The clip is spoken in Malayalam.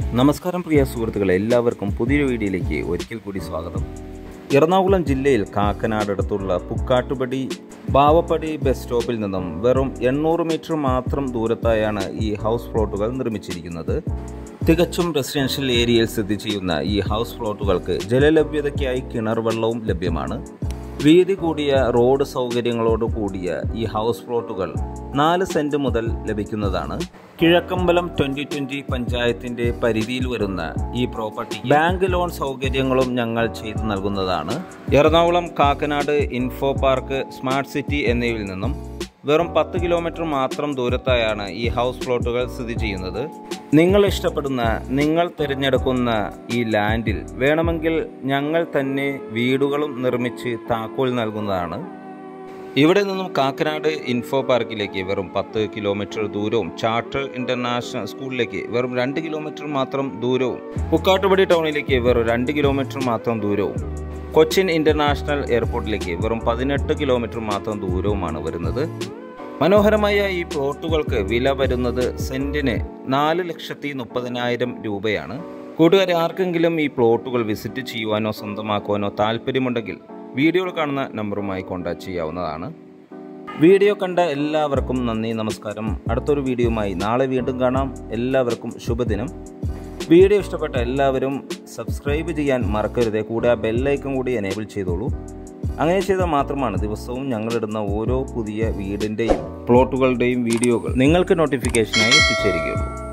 നമസ്കാരം പ്രിയ സുഹൃത്തുക്കളെ എല്ലാവർക്കും പുതിയൊരു വീഡിയോയിലേക്ക് ഒരിക്കൽ കൂടി സ്വാഗതം എറണാകുളം ജില്ലയിൽ കാക്കനാട് അടുത്തുള്ള പുക്കാട്ടുപടി ബാവപ്പടി ബസ് സ്റ്റോപ്പിൽ നിന്നും വെറും എണ്ണൂറ് മീറ്റർ മാത്രം ദൂരത്തായാണ് ഈ ഹൗസ് പ്ലോട്ടുകൾ നിർമ്മിച്ചിരിക്കുന്നത് തികച്ചും റെസിഡൻഷ്യൽ ഏരിയയിൽ സ്ഥിതി ചെയ്യുന്ന ഈ ഹൗസ് പ്ലോട്ടുകൾക്ക് ജലലഭ്യതയ്ക്കായി കിണർ വെള്ളവും ലഭ്യമാണ് വീതി കൂടിയ റോഡ് സൗകര്യങ്ങളോട് കൂടിയ ഈ ഹൗസ് പ്ലോട്ടുകൾ നാല് സെന്റ് മുതൽ ലഭിക്കുന്നതാണ് കിഴക്കമ്പലം ട്വന്റി ട്വന്റി പഞ്ചായത്തിന്റെ പരിധിയിൽ വരുന്ന ഈ പ്രോപ്പർട്ടി ബാങ്ക് ലോൺ സൗകര്യങ്ങളും ഞങ്ങൾ ചെയ്തു നൽകുന്നതാണ് Ernakulam Kakkanad Infopark smart city എന്നിവയിൽ നിന്നും വെറും പത്ത് കിലോമീറ്റർ മാത്രം ദൂരത്തായാണ് ഈ ഹൗസ് പ്ലോട്ടുകൾ സ്ഥിതി ചെയ്യുന്നത് നിങ്ങൾ ഇഷ്ടപ്പെടുന്ന നിങ്ങൾ തിരഞ്ഞെടുക്കുന്ന ഈ ലാൻഡിൽ വേണമെങ്കിൽ ഞങ്ങൾ തന്നെ വീടുകളും നിർമ്മിച്ച് താക്കോൽ നൽകുന്നതാണ് ഇവിടെ നിന്നും കാക്കനാട് ഇൻഫോ പാർക്കിലേക്ക് വെറും പത്ത് കിലോമീറ്റർ ദൂരവും ചാർട്ടർ ഇന്റർനാഷണൽ സ്കൂളിലേക്ക് വെറും രണ്ട് കിലോമീറ്റർ മാത്രം ദൂരവും പുക്കാട്ടുപടി ടൗണിലേക്ക് വെറും രണ്ട് കിലോമീറ്റർ മാത്രം ദൂരവും കൊച്ചിൻ ഇന്റർനാഷണൽ എയർപോർട്ടിലേക്ക് വെറും പതിനെട്ട് കിലോമീറ്റർ മാത്രം ദൂരവുമാണ് വരുന്നത് മനോഹരമായ ഈ പ്ലോട്ടുകൾക്ക് വില വരുന്നത് സെന്റിന് നാല് ലക്ഷത്തി മുപ്പതിനായിരം രൂപയാണ് കൂട്ടുകാരെ ആർക്കെങ്കിലും ഈ പ്ലോട്ടുകൾ വിസിറ്റ് ചെയ്യുവാനോ സ്വന്തമാക്കുവാനോ താല്പര്യമുണ്ടെങ്കിൽ വീഡിയോയിൽ കാണുന്ന നമ്പറുമായി കോൺടാക്ട് ചെയ്യാവുന്നതാണ് വീഡിയോ കണ്ട എല്ലാവർക്കും നന്ദി നമസ്കാരം അടുത്തൊരു വീഡിയോയുമായി നാളെ വീണ്ടും കാണാം എല്ലാവർക്കും ശുഭദിനം വീഡിയോ ഇഷ്ടപ്പെട്ട എല്ലാവരും സബ്സ്ക്രൈബ് ചെയ്യാൻ മറക്കരുത് കൂടെ ആ ബെല്ലൈക്കൺ കൂടി എനേബിൾ ചെയ്തോളൂ അങ്ങനെ ചെയ്താൽ മാത്രമാണ് ദിവസവും ഞങ്ങളിടുന്ന ഓരോ പുതിയ വീടിൻ്റെയും പ്ലോട്ടുകളുടെയും വീഡിയോകൾ നിങ്ങൾക്ക് നോട്ടിഫിക്കേഷനായി എത്തിച്ചേരുകയുള്ളൂ